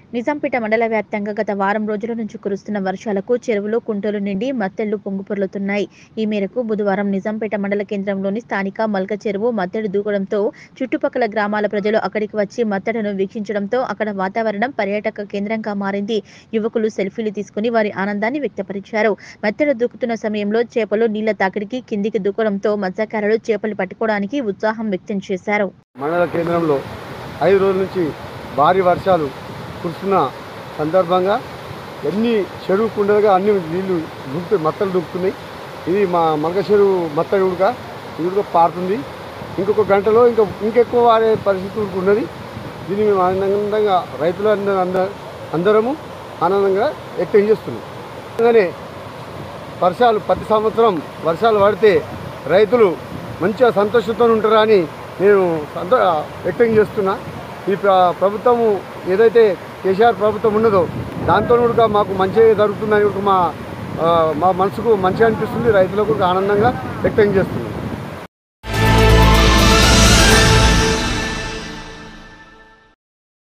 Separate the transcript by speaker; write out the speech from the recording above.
Speaker 1: నిజాంపేట మండల వ్యాప్తంగా గత వారం రోజుల నుంచి కురుస్తున్న వర్షాలకు చెరువులు కుంటలు నిండి మత్తెళ్లు పొంగిపొర్లుతున్నాయి ఈ మేరకు బుధవారం నిజాంపేట మండల కేంద్రంలోని స్థానిక మల్క చెరువు మత్తెడు దూకడంతో చుట్టుపక్కల గ్రామాల ప్రజలు అక్కడికి వచ్చి మత్తెడను వీక్షించడంతో అక్కడ వాతావరణం పర్యాటక కేంద్రంగా మారింది యువకులు సెల్ఫీలు తీసుకుని వారి ఆనందాన్ని వ్యక్తపరిచారు మత్తెడ దూకుతున్న సమయంలో చేపలు నీళ్ల తాకిడికి కిందికి దూకడంతో మత్స్యకారులు చేపలు పట్టుకోవడానికి ఉత్సాహం వ్యక్తం చేశారు
Speaker 2: మండల కేంద్రంలో ఐదు రోజుల నుంచి భారీ వర్షాలు కురుస్తున్న సందర్భంగా ఎన్ని చెరువు కుండలుగా అన్ని నీళ్లు దుంకు మత్తలు దుంకుతున్నాయి ఇది మా మగ చెరువు మత్తడి ఉడక ఈ ఉడక పారుతుంది ఇంకొక గంటలో ఇంకా ఇంకెక్కువ వాడే పరిస్థితి ఉడక ఉన్నది దీన్ని మేము ఆనందంగా రైతులు అంద- అంద- అందరము ఆనందంగా వ్యక్తం చేస్తున్నాం అలానే వర్షాలు ప్రతి సంవత్సరం వర్షాలు పడితే రైతులు మంచిగా సంతోషంతో ఉంటారని నేను సంతో వ్యక్తం చేస్తున్నా ఈ ప్ర- ప్రభుత్వము ఏదైతే కేసీఆర్ ప్రభుత్వం ఉన్నదో దాంతో కూడా మాకు మంచిగా జరుగుతుందని కూడా మా ఆ, మా మనసుకు మంచిగా అనిపిస్తుంది రైతులకు కూడా ఆనందంగా వ్యక్తం చేస్తున్నాం